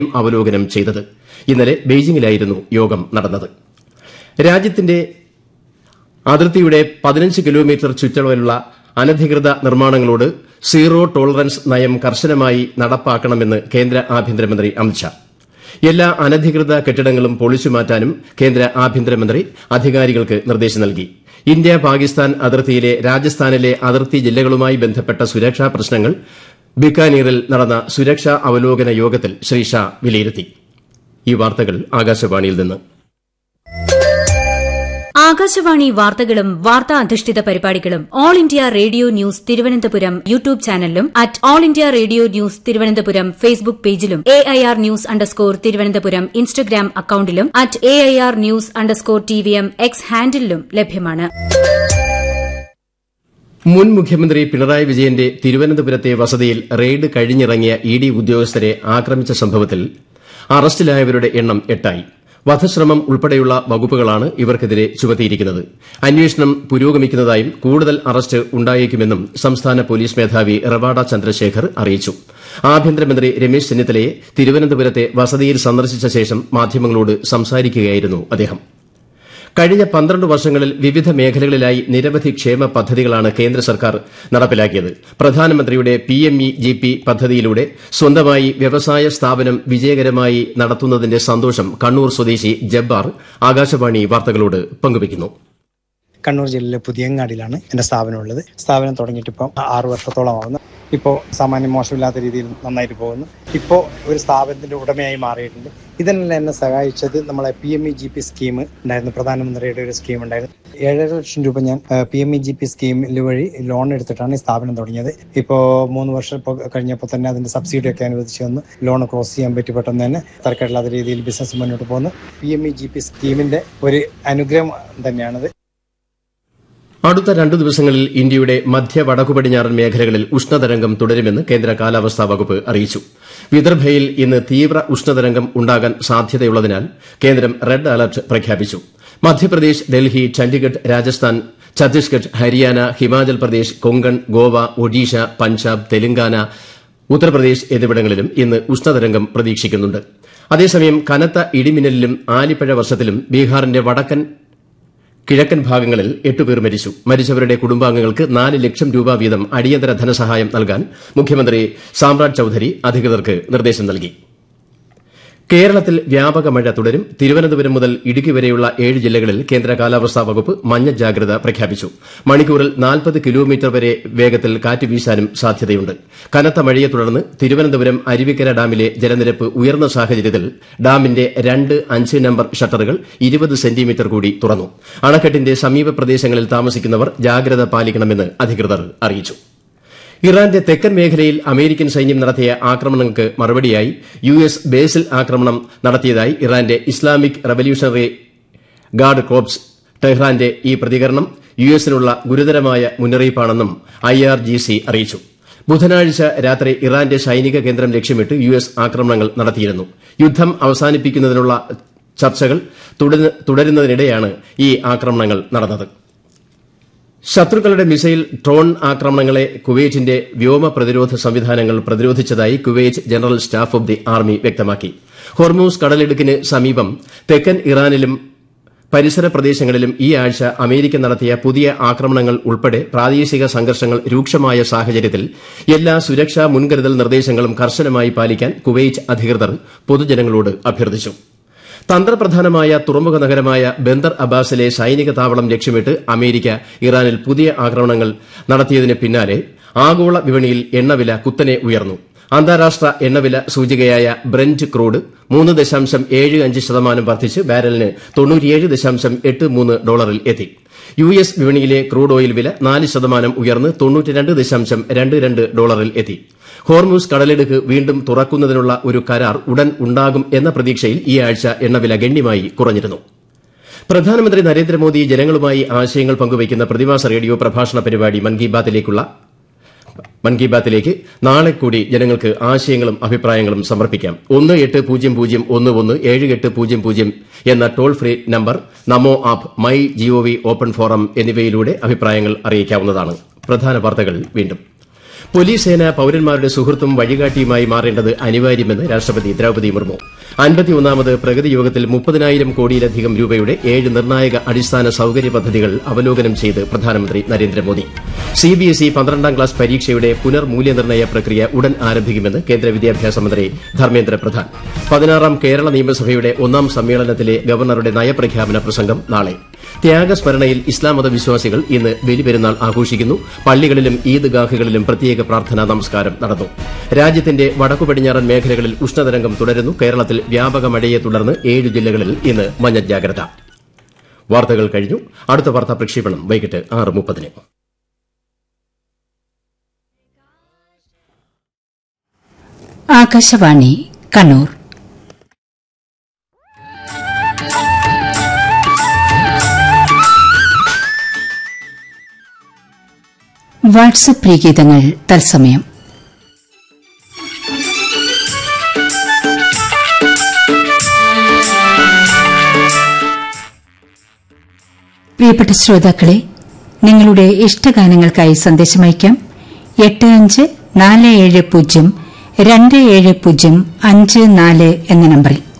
അവലോകനം ചെയ്തത് ഇന്നലെ ബെയ്ജിംഗിലായിരുന്നു യോഗം നടന്നത് രാജ്യത്തിന്റെ അതിർത്തിയുടെ പതിനഞ്ച് കിലോമീറ്റർ ചുറ്റളവിലുള്ള അനധികൃത നിർമ്മാണങ്ങളോട് സീറോ ടോളറൻസ് നയം കർശനമായി നടപ്പാക്കണമെന്ന് കേന്ദ്ര ആഭ്യന്തരമന്ത്രി അമിത്ഷാ എല്ലാ അനധികൃത കെട്ടിടങ്ങളും പൊളിച്ചുമാറ്റാനും കേന്ദ്ര ആഭ്യന്തരമന്ത്രി അധികാരികൾക്ക് നിർദ്ദേശം നൽകി ഇന്ത്യ പാകിസ്ഥാൻ അതിർത്തിയിലെ രാജസ്ഥാനിലെ അതിർത്തി ജില്ലകളുമായി ബന്ധപ്പെട്ട സുരക്ഷാ പ്രശ്നങ്ങൾ ബിക്കാനീറിൽ നടന്ന സുരക്ഷാ അവലോകന യോഗത്തിൽ ശ്രീ ഷാ വിലയിരുത്തി ഈ വാർത്തകൾ ആകാശവാണിയിൽ നിന്ന് ആകാശവാണി വാർത്തകളും വാർത്താ അധിഷ്ഠിത പരിപാടികളും all India radio news Thiruvananthapuram YouTube ചാനലിലും at all India radio news Thiruvananthapuram Facebook പേജിലും A I R news underscore Thiruvananthapuram Instagram അക്കൌണ്ടിലും at A I R news underscore T V M X ഹാൻഡിലും ലഭ്യമാണ് മുൻ മുഖ്യമന്ത്രി പിണറായി വിജയന്റെ തിരുവനന്തപുരത്തെ വസതിയിൽ റെയ്ഡ് കഴിഞ്ഞിറങ്ങിയ ഇ ഡി ഉദ്യോഗസ്ഥരെ ആക്രമിച്ച സംഭവത്തിൽ അറസ്റ്റിലായവരുടെ എണ്ണം എട്ടായി വധശ്രമം ഉൾപ്പെടെയുള്ള വകുപ്പുകളാണ് ഇവർക്കെതിരെ ചുമത്തിയിരിക്കുന്നത് അന്വേഷണം പുരോഗമിക്കുന്നതായും കൂടുതൽ അറസ്റ്റ് ഉണ്ടായേക്കുമെന്നും സംസ്ഥാന പോലീസ് മേധാവി റവാഡ ചന്ദ്രശേഖർ അറിയിച്ചു ആഭ്യന്തരമന്ത്രി രമേശ് ചെന്നിത്തലയെ തിരുവനന്തപുരത്തെ വസതിയിൽ സന്ദർശിച്ച ശേഷം മാധ്യമങ്ങളോട് സംസാരിക്കുകയായിരുന്നു അദ്ദേഹം കഴിഞ്ഞ പന്ത്രണ്ട് വർഷങ്ങളിൽ വിവിധ മേഖലകളിലായി നിരവധി ക്ഷേമ പദ്ധതികളാണ് കേന്ദ്ര സർക്കാർ നടപ്പിലാക്കിയത് പ്രധാനമന്ത്രിയുടെ പിഎംഇ ജി പി പദ്ധതിയിലൂടെ സ്വന്തമായി വ്യവസായ സ്ഥാപനം വിജയകരമായി നടത്തുന്നതിന്റെ സന്തോഷം കണ്ണൂർ സ്വദേശി ജബ്ബാർ ആകാശവാണി വാർത്തകളോട് പങ്കുവയ്ക്കുന്നു കണ്ണൂർ ജില്ലയിലെ പുതിയങ്ങാടിയിലാണ് എൻ്റെ സ്ഥാപനം ഉള്ളത് സ്ഥാപനം തുടങ്ങിയിട്ട് ഇപ്പോൾ ആറു വർഷത്തോളം ആവുന്നു ഇപ്പോൾ സാമാന്യം മോശമില്ലാത്ത രീതിയിൽ നന്നായിട്ട് പോകുന്നു ഇപ്പോൾ ഒരു സ്ഥാപനത്തിന്റെ ഉടമയായി മാറിയിട്ടുണ്ട് ഇതിനെല്ലാം എന്നെ സഹായിച്ചത് നമ്മളെ P M E G P scheme ഉണ്ടായിരുന്നു പ്രധാനമന്ത്രിയുടെ ഒരു സ്കീം ഉണ്ടായിരുന്നു ഏഴര ലക്ഷം രൂപ ഞാൻ P M E G P സ്കീമിൽ വഴി ലോൺ എടുത്തിട്ടാണ് ഈ സ്ഥാപനം തുടങ്ങിയത് ഇപ്പോൾ മൂന്ന് വർഷം ഇപ്പോൾ കഴിഞ്ഞപ്പോൾ തന്നെ അതിന്റെ സബ്സിഡി ഒക്കെ അനുവദിച്ച് വന്ന് ലോൺ ക്രോസ് ചെയ്യാൻ പറ്റി പെട്ടെന്ന് തന്നെ തരക്കേടില്ലാത്ത രീതിയിൽ ബിസിനസ് മുന്നോട്ട് പോകുന്നു P M E G P സ്കീമിന്റെ ഒരു അനുഗ്രഹം തന്നെയാണത് അടുത്ത രണ്ടു ദിവസങ്ങളിൽ ഇന്ത്യയുടെ മധ്യ വടക്കു പടിഞ്ഞാറൻ മേഖലകളിൽ ഉഷ്ണതരംഗം തുടരുമെന്ന് കേന്ദ്ര കാലാവസ്ഥാ വകുപ്പ് അറിയിച്ചു വിദർഭയിൽ ഇന്ന് തീവ്ര ഉഷ്ണതരംഗം ഉണ്ടാകാൻ സാധ്യതയുള്ളതിനാൽ കേന്ദ്രം റെഡ് അലർട്ട് പ്രഖ്യാപിച്ചു മധ്യപ്രദേശ് ഡൽഹി ചണ്ഡിഗഡ് രാജസ്ഥാൻ ഛത്തീസ്ഗഡ് ഹരിയാന ഹിമാചൽ പ്രദേശ് കൊങ്കൺ ഗോവ ഒഡീഷ പഞ്ചാബ് തെലങ്കാന ഉത്തർപ്രദേശ് എന്നിവിടങ്ങളിലും ഇന്ന് ഉഷ്ണതരംഗം പ്രതീക്ഷിക്കുന്നുണ്ട് അതേസമയം കനത്ത ഇടിമിന്നലിലും ആലിപ്പഴ വർഷത്തിലും ബീഹാറിന്റെ വടക്കൻ കിഴക്കൻ ഭാഗങ്ങളിൽ എട്ടുപേർ മരിച്ചു മരിച്ചവരുടെ കുടുംബാംഗങ്ങൾക്ക് നാല് ലക്ഷം രൂപ വീതം അടിയന്തര ധനസഹായം നൽകാൻ മുഖ്യമന്ത്രി സാമ്രാജ് ചൌധരി അധികൃതർക്ക് നിർദ്ദേശം നൽകി കേരളത്തിൽ വ്യാപക മഴ തുടരും തിരുവനന്തപുരം മുതൽ ഇടുക്കി വരെയുള്ള ഏഴ് ജില്ലകളിൽ കേന്ദ്ര കാലാവസ്ഥാ വകുപ്പ് മഞ്ഞ ജാഗ്രത പ്രഖ്യാപിച്ചു മണിക്കൂറിൽ നാൽപ്പത് കിലോമീറ്റർ വരെ വേഗത്തിൽ കാറ്റ് വീശാനും സാധ്യതയുണ്ട് കനത്ത മഴയെ തുടർന്ന് തിരുവനന്തപുരം അരുവിക്കര ഡാമിലെ ജലനിരപ്പ് ഉയർന്ന സാഹചര്യത്തിൽ ഡാമിന്റെ രണ്ട് അഞ്ച് നമ്പർ ഷട്ടറുകൾ ഇരുപത് സെന്റിമീറ്റർ കൂടി തുറന്നു അണക്കെട്ടിന്റെ സമീപ പ്രദേശങ്ങളിൽ താമസിക്കുന്നവർ ജാഗ്രത പാലിക്കണമെന്ന് അധികൃതർ അറിയിച്ചു ഇറാന്റെ തെക്കൻ മേഖലയിൽ അമേരിക്കൻ സൈന്യം നടത്തിയ ആക്രമണങ്ങൾക്ക് മറുപടിയായി യു എസ് ബേസിൽ ആക്രമണം നടത്തിയതായി ഇറാന്റെ ഇസ്ലാമിക് റവല്യൂഷണറി ഗാർഡ് കോപ്സ് ടെഹ്റാന്റെ ഈ പ്രതികരണം യു എസിനുള്ള ഗുരുതരമായ മുന്നറിയിപ്പാണെന്നും ഐ ആർ ജി സി അറിയിച്ചു ബുധനാഴ്ച രാത്രി ഇറാന്റെ സൈനിക കേന്ദ്രം ലക്ഷ്യമിട്ട് യു എസ് ആക്രമണങ്ങൾ നടത്തിയിരുന്നു യുദ്ധം അവസാനിപ്പിക്കുന്നതിനുള്ള ചർച്ചകൾ തുടരുന്നതിനിടെയാണ് ഈ ആക്രമണങ്ങൾ നടന്നത് ശത്രുക്കളുടെ മിസൈൽ ഡ്രോൺ ആക്രമണങ്ങളെ കുവൈറ്റിന്റെ വ്യോമ പ്രതിരോധ സംവിധാനങ്ങൾ പ്രതിരോധിച്ചതായി Kuwait general staff of the army വ്യക്തമാക്കി ഹൊർമൂസ് കടലിടുക്കിന് സമീപം തെക്കൻ ഇറാനിലും പരിസര പ്രദേശങ്ങളിലും ഈ ആഴ്ച അമേരിക്ക നടത്തിയ പുതിയ ആക്രമണങ്ങൾ ഉൾപ്പെടെ പ്രാദേശിക സംഘർഷങ്ങൾ രൂക്ഷമായ സാഹചര്യത്തിൽ എല്ലാ സുരക്ഷാ മുൻകരുതൽ നിർദ്ദേശങ്ങളും കർശനമായി പാലിക്കാൻ കുവൈറ്റ് അധികൃതർ പൊതുജനങ്ങളോട് അഭ്യർത്ഥിച്ചു തന്ത്രപ്രധാനമായ തുറമുഖ നഗരമായ ബന്ദർ അബ്ബാസിലെ സൈനിക താവളം ലക്ഷ്യമിട്ട് അമേരിക്ക ഇറാനിൽ പുതിയ ആക്രമണങ്ങൾ നടത്തിയതിന് പിന്നാലെ ആഗോള വിപണിയിൽ എണ്ണവില കുത്തനെ ഉയർന്നു അന്താരാഷ്ട്ര എണ്ണവില സൂചികയായ ബ്രന്റ് ക്രൂഡ് മൂന്ന് ദശാംശം ഏഴ് അഞ്ച് ശതമാനം വർദ്ധിച്ച് ബാരലിന് തൊണ്ണൂറ്റിയേഴ് ദശാംശം എട്ട് മൂന്ന് ഡോളറിൽ എത്തി യു എസ് വിപണിയിലെ ക്രൂഡ് ഓയിൽ വില നാല് ശതമാനം ഉയർന്ന് തൊണ്ണൂറ്റിരണ്ട് ദശാംശം രണ്ട് രണ്ട് ഡോളറിൽ എത്തി ഹോർമൂസ് കടലിടുക്ക് വീണ്ടും തുറക്കുന്നതിനുള്ള ഒരു കരാർ ഉടൻ ഉണ്ടാകും എന്ന പ്രതീക്ഷയിൽ ഈ ആഴ്ച എണ്ണവില ഗണ്യമായി കുറഞ്ഞിരുന്നു പ്രധാനമന്ത്രി നരേന്ദ്രമോദി ജനങ്ങളുമായി ആശയങ്ങൾ പങ്കുവയ്ക്കുന്ന പ്രതിമാസ റേഡിയോ പ്രഭാഷണ പരിപാടി മൻ കി ബാത്തിലേക്കുള്ള മൻ കി ബാത്തിലേക്ക് നാളെ കൂടി ജനങ്ങൾക്ക് ആശയങ്ങളും അഭിപ്രായങ്ങളും സമർപ്പിക്കാം ഒന്ന് എട്ട് പൂജ്യം പൂജ്യം ഒന്ന് ഒന്ന് ഏഴ് എട്ട് പൂജ്യം പൂജ്യം എന്ന toll free number Namo app my GOV open forum എന്നിവയിലൂടെ അഭിപ്രായങ്ങൾ അറിയിക്കാവുന്നതാണ് പ്രധാന വാർത്തകൾ വീണ്ടും പോലീസ് സേന പൌരന്മാരുടെ സുഹൃത്തും വഴികാട്ടിയുമായി മാറേണ്ടത് അനിവാര്യമെന്ന് രാഷ്ട്രപതി ദ്രൌപദി മുർമു അൻപത്തിയൊന്നാമത് പ്രഗതി യോഗത്തിൽ മുപ്പതിനായിരം കോടിയിലധികം രൂപയുടെ ഏഴ് നിർണായക അടിസ്ഥാന സൌകര്യ പദ്ധതികൾ അവലോകനം ചെയ്ത് പ്രധാനമന്ത്രി നരേന്ദ്രമോദി സിബിഎസ്ഇ പന്ത്രണ്ടാം ക്ലാസ് പരീക്ഷയുടെ പുനർമൂല്യനിർണ്ണയ പ്രക്രിയ ഉടൻ ആരംഭിക്കുമെന്ന് കേന്ദ്ര വിദ്യാഭ്യാസ മന്ത്രി ധർമ്മേന്ദ്ര പ്രധാൻ പതിനാറാം കേരള നിയമസഭയുടെ ഒന്നാം സമ്മേളനത്തിലെ ഗവർണറുടെ നയപ്രഖ്യാപന പ്രസംഗം നാളെ ത്യാഗസ്മരണയിൽ ഇസ്ലാം മത വിശ്വാസികൾ ഇന്ന് ബലിപെരുന്നാൾ ആഘോഷിക്കുന്നു പള്ളികളിലും ഈദ്ഗാഹുകളിലും പ്രത്യേക പ്രാർത്ഥനാ നമസ്കാരം നടന്നു രാജ്യത്തിന്റെ വടക്കു പടിഞ്ഞാറൻ മേഖലകളിൽ ഉഷ്ണതരംഗം തുടരുന്നു കേരളത്തിൽ വ്യാപക മഴയെ തുടർന്ന് ഏഴ് ജില്ലകളിൽ ഇന്ന് മഞ്ഞ ജാഗ്രത വാർത്തകൾ കഴിഞ്ഞു അടുത്ത വാർത്താ പ്രക്ഷേപണം വൈകിട്ട് ആറ് മുപ്പതിന് ആകാശവാണി കണ്ണൂർ വാട്സപ്പ് പ്രീഗീതങ്ങൾ തത്സമയം പ്രിയപ്പെട്ട ശ്രോതാക്കളെ നിങ്ങളുടെ ഇഷ്ടഗാനങ്ങൾക്കായി സന്ദേശമയക്കാം എട്ട് അഞ്ച് നാല് ഏഴ് പൂജ്യം രണ്ട് ഏഴ് പൂജ്യം അഞ്ച് നാല് എന്ന നമ്പറിൽ